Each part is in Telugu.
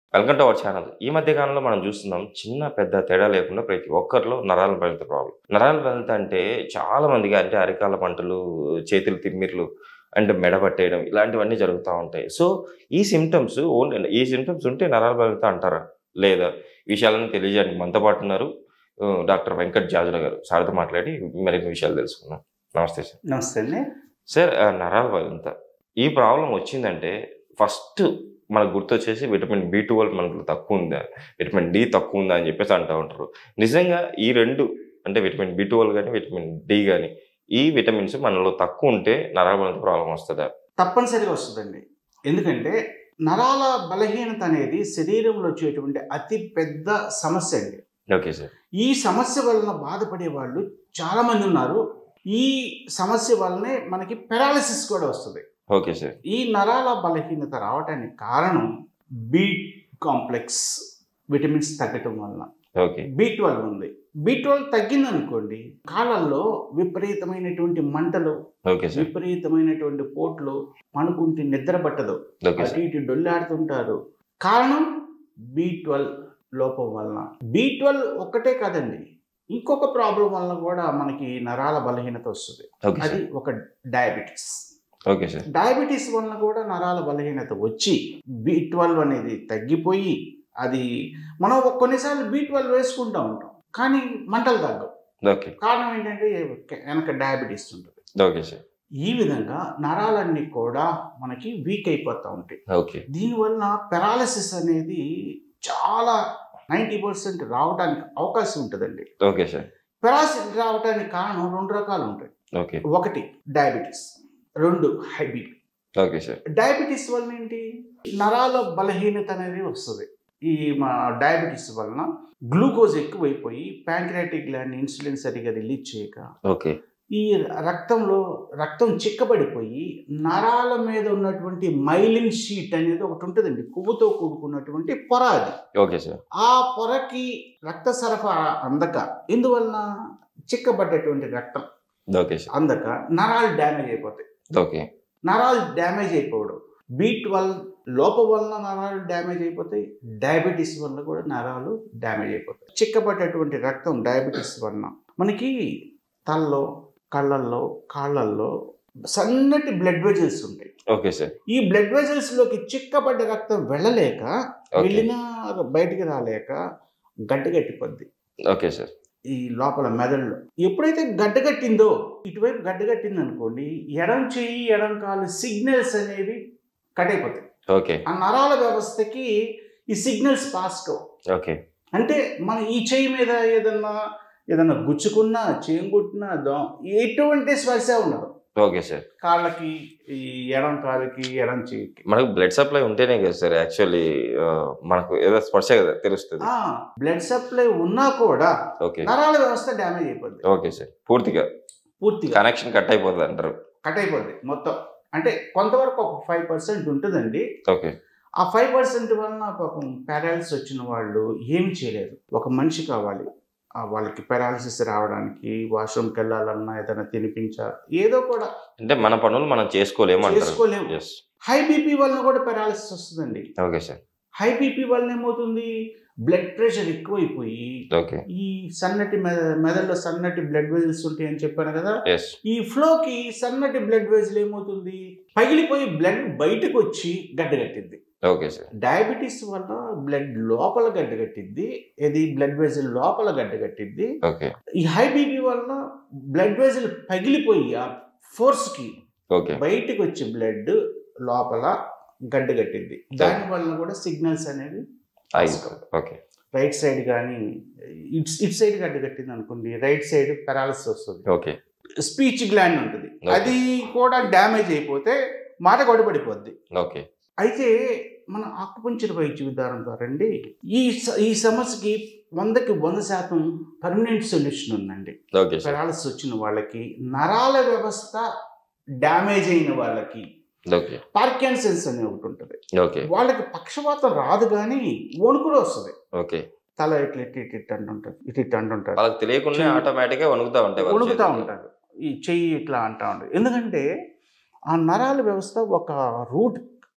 వెల్కమ్ టు అవర్ ఛానల్ ఈ మధ్య కాలంలో మనం చూస్తున్నాం చిన్న పెద్ద తేడా లేకుండా ప్రతి ఒక్కరిలో నరాల బలిత ప్రాబ్లం నరాల బలిత అంటే చాలా మందికి అంటే అరికాల పంటలు చేతులు తిమ్మిర్లు అండ్ మెడ పట్టేయడం ఇలాంటివన్నీ జరుగుతూ ఉంటాయి సో ఈ సిమ్టమ్స్ ఓన్లీ ఈ సిమ్టమ్స్ ఉంటే నరాల బలిత అంటారా లేదా ఈ విషయాలను తెలియజేయడానికి మనతో పాటు ఉన్నారు ఆ, డాక్టర్ వెంకట్ జాజుల గారు సార్తో మాట్లాడి మరిన్ని విషయాలు తెలుసుకున్నాం నమస్తే సార్ నమస్తే అండి సార్ ఆ నరాల బలిత ఈ ప్రాబ్లం వచ్చిందంటే ఫస్ట్ మనకు గుర్తొచ్చేసి విటమిన్ బి ట్వెల్వ్ మనకు తక్కువ ఉందా విటమిన్ డి తక్కువ ఉందా అని చెప్పేసి అంటూ ఉంటారు నిజంగా ఈ రెండు అంటే విటమిన్ బి ట్వెల్వ్ కానీ విటమిన్ డి కానీ ఈ విటమిన్స్ మనలో తక్కువ ఉంటే నరాల బలిత ప్రాబ్లం వస్తుందా తప్పనిసరిగా వస్తుందండి ఎందుకంటే నరాల బలహీనత అనేది శరీరంలో వచ్చేటువంటి అతి పెద్ద సమస్య అండి ఓకే సార్ ఈ సమస్య వలన బాధపడే వాళ్ళు చాలా మంది ఉన్నారు ఈ సమస్య వల్లనే మనకి పెరాలసిస్ కూడా వస్తుంది ఓకే సార్ ఈ నరాల బలహీనత రావడానికి కారణం బి కాంప్లెక్స్ విటమిన్స్ తగ్గటం వలన ఓకే బి ట్వెల్వ్ ఉంది బి ట్వెల్వ్ తగ్గిందనుకోండి కాళ్ళల్లో విపరీతమైనటువంటి మంటలు ఓకే సార్ విపరీతమైనటువంటి పోట్లు పనుకుంటే నిద్ర పట్టదు ఓకే అటు సార్ ఇటు డొల్లాడుతుంటారు కారణం బి ట్వెల్వ్ లోపం వలన బి ట్వెల్వ్ ఒక్కటే కాదండి ఇంకొక ప్రాబ్లం వలన కూడా మనకి నరాల బలహీనత వస్తుంది ఓకే అది సార్ ఒక డయాబెటిస్ ఓకే సార్ డయాబెటీస్ వలన కూడా నరాల బలహీనత వచ్చి బి ట్వెల్వ్ అనేది తగ్గిపోయి అది మనం కొన్నిసార్లు బి ట్వెల్వ్ వేసుకుంటూ ఉంటాం కానీ మంటలు తగ్గవు ఓకే కారణం ఏంటంటే వెనక డయాబెటీస్ ఉంటుంది ఓకే సార్ ఈ విధంగా నరాలన్నీ కూడా మనకి వీక్ అయిపోతూ ఉంటాయి ఓకే దీనివల్ల పెరాలసిస్ అనేది చాలా నైంటీ పర్సెంట్ రావడానికి అవకాశం ఉంటుందండి ఓకే సార్ పెరాలసిస్ రావడానికి కారణం రెండు రకాలు ఉంటాయి ఓకే ఒకటి డయాబెటీస్ రెండు high BP okay sir diabetes వలన ఏంటి నరాల బలహీనత అనేది వస్తుంది ఈ మా డయాబెటీస్ వలన గ్లూకోజ్ ఎక్కువైపోయి ప్యాంక్రియాటిక్ గ్లాండ్ ఇన్సులిన్ సరిగా రిలీజ్ చేయక ఓకే ఈ రక్తంలో రక్తం చిక్కబడిపోయి నరాల మీద ఉన్నటువంటి మైలిన్ షీట్ అనేది ఒకటి ఉంటుందండి కొవ్వుతో కూడుకున్నటువంటి పొర అది ఓకే సార్ ఆ పొరకి రక్త సరఫరా అందక ఇందువలన చిక్కబడ్డటువంటి రక్తం ఓకే సార్ అందక నరాలు డ్యామేజ్ అయిపోతాయి ఓకే నరాలు డ్యామేజ్ అయిపోవడం బీ ట్వెల్వ్ లోపం వలన నరాలు డ్యామేజ్ అయిపోతాయి డయాబెటీస్ వల్ల కూడా నరాలు డ్యామేజ్ అయిపోతాయి చిక్కబడ్డటువంటి రక్తం డయాబెటీస్ వలన మనకి తలలో కళ్ళల్లో కాళ్ళల్లో సన్నటి బ్లడ్ వెజల్స్ ఉంటాయి ఓకే సార్ ఈ బ్లడ్ వెజల్స్లోకి చిక్కబడ్డ రక్తం వెళ్ళలేక ఓకే వెళ్ళినా బయటికి రాలేక గడ్డగట్టిపోద్ది ఓకే సార్ ఈ లోపల మెదడులో ఎప్పుడైతే గడ్డగట్టిందో ఇటువైపు గడ్డగట్టింది అనుకోండి ఎడం చెయ్యి ఎడం కాలు సిగ్నల్స్ అనేవి కట్ అయిపోతాయి ఓకే ఆ నరాల వ్యవస్థకి ఈ సిగ్నల్స్ పాస్ కావు ఓకే అంటే మన ఈ చెయ్యి మీద ఏదన్నా ఏదన్నా గుచ్చుకున్నా చేంగుట్టినా దో ఎటువంటి స్పర్శ ఉండదు ఓకే సార్ కాళ్ళకి ఈ ఎడం కాలుకి ఎడం చెయ్యికి మనకు బ్లడ్ సప్లై ఉంటేనే కదా సార్ యాక్చువల్లీ మనకు ఏదో స్పర్శ కదా తెలుస్తుంది ఆ బ్లడ్ సప్లై ఉన్నా కూడా ఓకే నరాల వ్యవస్థ డ్యామేజ్ అయిపోద్ది ఓకే సార్ పూర్తిగా పూర్తిగా కనెక్షన్ కట్ అయిపోతుంది అంటారు కట్ అయిపోద్ది మొత్తం అంటే కొంతవరకు ఒక ఫైవ్ పర్సెంట్ ఉంటుందండి ఓకే ఆ ఫైవ్ పర్సెంట్ వలన పాపం పారాలిసిస్ వచ్చిన వాళ్ళు ఏమి చేయలేరు ఒక మనిషి కావాలి ఆ వాళ్ళకి పారాలిసిస్ రావడానికి వాష్రూమ్కి వెళ్ళాలన్నా ఏదైనా తినిపించా ఏదో కూడా అంటే మన పనులు మనం చేసుకోలేము అంటారు చేసుకోలేము ఎస్ హై బీపీ వలన కూడా పారాలిసిస్ వస్తుందండి ఓకే సార్ హై బీపీ వలన ఏమవుతుంది బ్లడ్ ప్రెషర్ ఎక్కువైపోయి ఓకే ఈ సన్నటి మెద మెదడులో సన్నటి బ్లడ్ వెజల్స్ ఉంటాయని చెప్పాను కదా ఎస్ ఈ ఫ్లోకి సన్నటి బ్లడ్ వెజల్ ఏమవుతుంది పగిలిపోయి బ్లడ్ బయటకు వచ్చి గడ్డగట్టింది ఓకే సార్ డయాబెటీస్ వల్ల బ్లడ్ లోపల గడ్డగట్టింది ఇది బ్లడ్ వెజల్ లోపల గడ్డగట్టింది ఓకే ఈ హై బీపీ వల్ల బ్లడ్ వెజల్ పగిలిపోయి ఆ ఫోర్స్కి ఓకే బయటకు వచ్చి బ్లడ్ లోపల గడ్డగట్టింది దాని వలన కూడా సిగ్నల్స్ అనేవి అయిపోతుంది ఓకే రైట్ సైడ్ కానీ ఇట్ ఇట్ సైడ్ గడ్డగట్టింది అనుకోండి రైట్ సైడ్ పెరాలసిస్ వస్తుంది ఓకే స్పీచ్ గ్లాండ్ ఉంటుంది Okay. అది కూడా డ్యామేజ్ అయిపోతే మాట గొడబడిపోద్ది ఓకే అయితే మన ఆకుపంచర్ వైద్య విధానం ద్వారా అండి ఈ స- ఈ సమస్యకి వందకి వంద శాతం పర్మనెంట్ సొల్యూషన్ ఉందండి ఓకే సార్ పెరాలసిస్ వచ్చిన వాళ్ళకి నరాల వ్యవస్థ డ్యామేజ్ అయిన వాళ్ళకి ఓకే పార్కిన్సన్స్ అని ఒకటి ఉంటుంది ఓకే వాళ్ళకి పక్షవాతం రాదు కానీ వణుకుడు వస్తుంది ఓకే తల ఇట్లా ఇటు ఇటు ఇటు అంటుంటారు ఇటు ఇటు అంటుంటారు వాళ్ళకి తెలియకుండా చెయ్యి- ఆటోమేటిక్ గా వణుకుతా ఉంటాయి వాళ్ళ వణుకుతూ చేతులు. ఉంటారు ఈ చెయ్యి ఇట్లా అంటూ ఉంటారు ఎందుకంటే ఆ నరాల వ్యవస్థ ఒక రూట్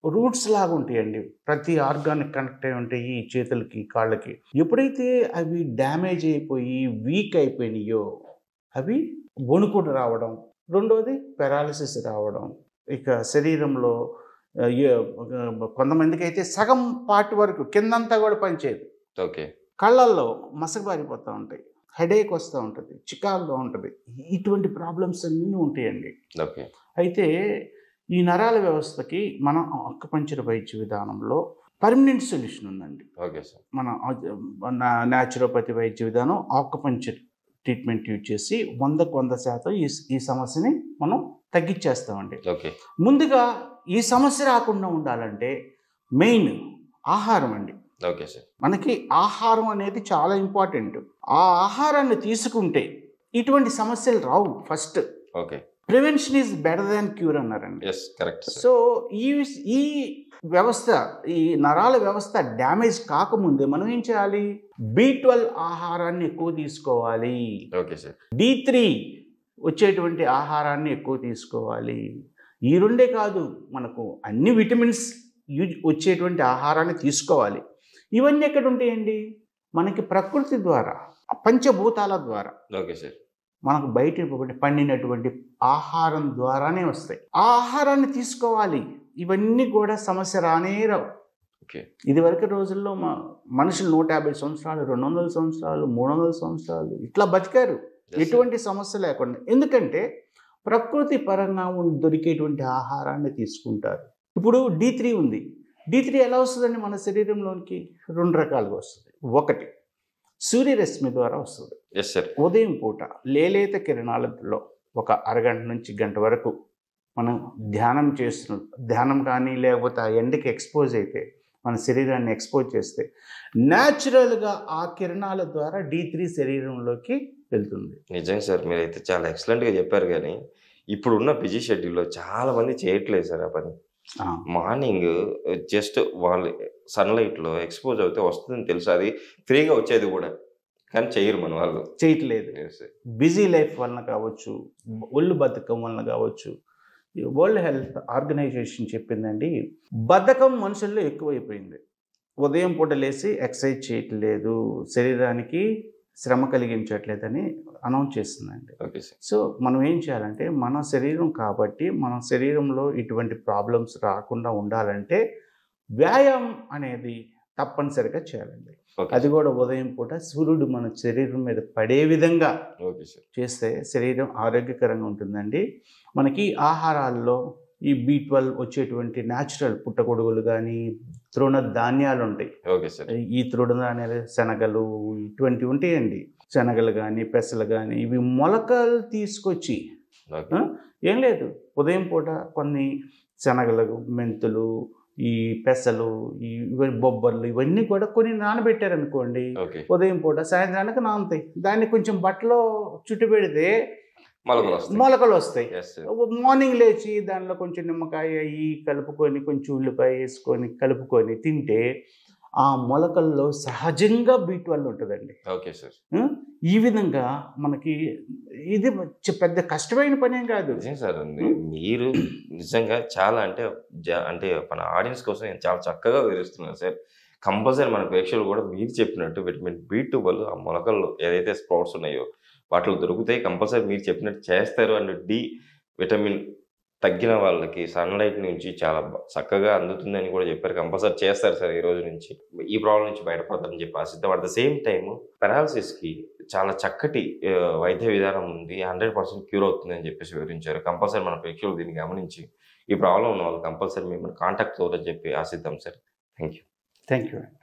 రూట్స్ లాగా ఉంటాయండి ప్రతి ఆర్గానిక్ కనెక్ట్ అయి ఉంటాయి ఈ చేతులకి కాళ్ళకి ఎప్పుడైతే అవి డ్యామేజ్ అయిపోయి వీక్ అయిపోయినాయో అవి వణుకుడు రావడం రెండోది పెరాలిసిస్ రావడం ఇక శరీరంలో ఆ, ఏ- కొంతమందికి అయితే సగం పార్ట్ వరకు కిందంతా కూడా పనిచేయదు ఓకే కళ్ళల్లో మసకబారిపోతూ ఉంటాయి హెడేక్ వస్తూ ఉంటుంది చికాకుగా ఉంటుంది ఇటువంటి ప్రాబ్లమ్స్ అన్నీ ఉంటాయండి ఓకే అయితే ఈ నరాల వ్యవస్థకి మన అక్కుపంచర్ వైద్య విధానంలో పర్మనెంట్ సొల్యూషన్ ఉందండి ఓకే సార్ మన మన న్యాచురోపతి వైద్య విధానం ఆకుపంచర్ ట్రీట్మెంట్ యూజ్ చేసి వందకు వంద శాతం ఈ ఈ సమస్యని మనం తగ్గించేస్తామండి ఓకే ముందుగా ఈ సమస్య రాకుండా ఉండాలంటే మెయిన్ ఆహారం అండి ఓకే సార్ మనకి ఆహారం అనేది చాలా ఇంపార్టెంట్ ఆ ఆహారాన్ని తీసుకుంటే ఇటువంటి సమస్యలు రావు first okay prevention is better than cure అన్నారండి ఎస్ కరెక్ట్ సార్ సో ఈ ఈ వ్యవస్థ ఈ నరాల వ్యవస్థ డ్యామేజ్ కాకముందే మనం ఏం చేయాలి బి ట్వెల్వ్ ఆహారాన్ని ఎక్కువ తీసుకోవాలి ఓకే సార్ డి త్రీ వచ్చేటువంటి ఆహారాన్ని ఎక్కువ తీసుకోవాలి ఈ రెండే కాదు మనకు అన్ని విటమిన్స్ యూజ్ వచ్చేటువంటి ఆహారాన్ని తీసుకోవాలి ఇవన్నీ ఎక్కడ ఉంటాయండి మనకి ప్రకృతి ద్వారా పంచభూతాల ద్వారా ఓకే సార్ మనకు బయట ఇవ్వబడి పండినటువంటి ఆహారం ద్వారానే వస్తాయి ఆ ఆహారాన్ని తీసుకోవాలి ఇవన్నీ కూడా సమస్య రానే రావు ఓకే ఇదివరకు రోజుల్లో మా మనుషులు నూట యాభై సంవత్సరాలు రెండు వందల సంవత్సరాలు మూడు వందల సంవత్సరాలు ఇట్లా బతికారు ఎటువంటి సమస్య లేకుండా ఎందుకంటే ప్రకృతి పరంగా ఉన్- దొరికేటువంటి ఆహారాన్ని తీసుకుంటారు ఇప్పుడు డి త్రీ ఉంది డి త్రీ ఎలా వస్తుందండి మన శరీరంలోనికి రెండు రకాలుగా వస్తుంది ఒకటి సూర్యరశ్మి ద్వారా వస్తుంది ఎస్ సార్ ఉదయం పూట లేలేత కిరణాలలో ఒక అరగంట నుంచి గంట వరకు మనం ధ్యానం చేస్తున్న ధ్యానం కానీ లేకపోతే ఆ ఎండకి ఎక్స్పోజ్ అయితే మన శరీరాన్ని ఎక్స్పోజ్ చేస్తే న్యాచురల్గా ఆ కిరణాల ద్వారా డి త్రీ శరీరంలోకి వెళ్తుంది నిజంగా సార్ మీరైతే చాలా ఎక్సలెంట్గా చెప్పారు కానీ ఇప్పుడున్న బిజీ షెడ్యూల్లో చాలా మంది చేయట్లేదు సార్ ఆ పని ఆ, మార్నింగ్ జస్ట్ వాళ్ళు సన్లైట్లో ఎక్స్పోజ్ అవుతే వస్తుందని తెలుసు అది ఫ్రీగా వచ్చేది కూడా కానీ చేయరు మన వాళ్ళు చేయట్లేదు Yes, sir. బిజీ లైఫ్ వలన కావచ్చు ఒళ్ళు బద్ధకం వలన కావచ్చు ఈ వరల్డ్ హెల్త్ ఆర్గనైజేషన్ చెప్పిందండి బద్ధకం మనుషుల్లో ఎక్కువైపోయింది ఉదయం పూట లేచి ఎక్సర్సైజ్ చేయట్లేదు శరీరానికి శ్రమ కలిగించట్లేదని అనౌన్స్ చేస్తుందండి ఓకే సార్ సో మనం ఏం చేయాలంటే మన శరీరం కాబట్టి మన శరీరంలో ఇటువంటి ప్రాబ్లమ్స్ రాకుండా ఉండాలంటే వ్యాయామం అనేది తప్పనిసరిగా చేయాలండి ఓకే అది కూడా ఉదయం పూట సూర్యుడు మన శరీరం మీద పడే విధంగా ఓకే సార్ చేస్తే శరీరం ఆరోగ్యకరంగా ఉంటుందండి మనకి ఆహారాల్లో ఈ బీ ట్వెల్వ్ వచ్చేటువంటి న్యాచురల్ పుట్టగొడుగులు కానీ తృణ ధాన్యాలు ఉంటాయి ఓకే సార్ ఈ తృణధాన్యాలు శనగలు ఇటువంటివి ఉంటాయండి శనగలు కానీ పెసలు కానీ ఇవి మొలకలు తీసుకొచ్చి ఓకే ఏం లేదు ఉదయం పూట కొన్ని శనగలు మెంతులు ఈ పెసలు ఈ ఇవన్నీ బొబ్బర్లు ఇవన్నీ కూడా కొన్ని నానబెట్టారనుకోండి ఓకే ఉదయం పూట సాయంత్రానికి నానుతాయి దాన్ని కొంచెం బట్టలో చుట్టు పెడితే మొలకలు వస్తాయి మొలకలు వస్తాయి ఎస్ సార్ మార్నింగ్ లేచి దానిలో కొంచెం నిమ్మకాయ అయ్యి కలుపుకొని కొంచెం ఉల్లిపాయ వేసుకొని కలుపుకొని తింటే ఆ మొలకల్లో సహజంగా బీట్ వల్ల ఉంటుందండి ఓకే సార్ ఉం? ఈ విధంగా మనకి ఇది చ- పెద్ద కష్టమైన పనేం కాదు నిజం సార్ అండి మీరు నిజంగా చాలా అంటే జ- అంటే మన ఆడియన్స్ కోసం చాలా చక్కగా వివరిస్తున్నారు సార్ కంపల్సరీ మన ప్రేక్షకులు కూడా మీరు చెప్పినట్టు విటమిన్ బి ట్వెల్వ్ ఆ మొలకల్లో ఏదైతే స్ప్రౌట్స్ ఉన్నాయో వాటిలో దొరుకుతాయి కంపల్సరీ మీరు చెప్పినట్టు చేస్తారు అండ్ డి విటమిన్ తగ్గిన వాళ్ళకి సన్లైట్ నుంచి చాలా బ- చక్కగా అందుతుందని కూడా చెప్పారు కంపల్సరీ చేస్తారు సార్ ఈ రోజు నుంచి ఈ ప్రాబ్లం నుంచి బయటపడతారని చెప్పి ఆశిద్దాం అట్ ద సేమ్ టైం పెరాలసిస్కి చాలా చక్కటి ఆ, వైద్య విధానం ఉంది హండ్రెడ్ పర్సెంట్ క్యూర్ అవుతుంది అని చెప్పేసి వివరించారు కంపల్సరీ మన ప్రేక్షకులు దీన్ని గమనించి ఈ ప్రాబ్లం ఉన్న వాళ్ళు కంపల్సరీ మిమ్మల్ని కాంటాక్ట్ అవుతారని చెప్పి ఆశిద్దాం sir thank you thank you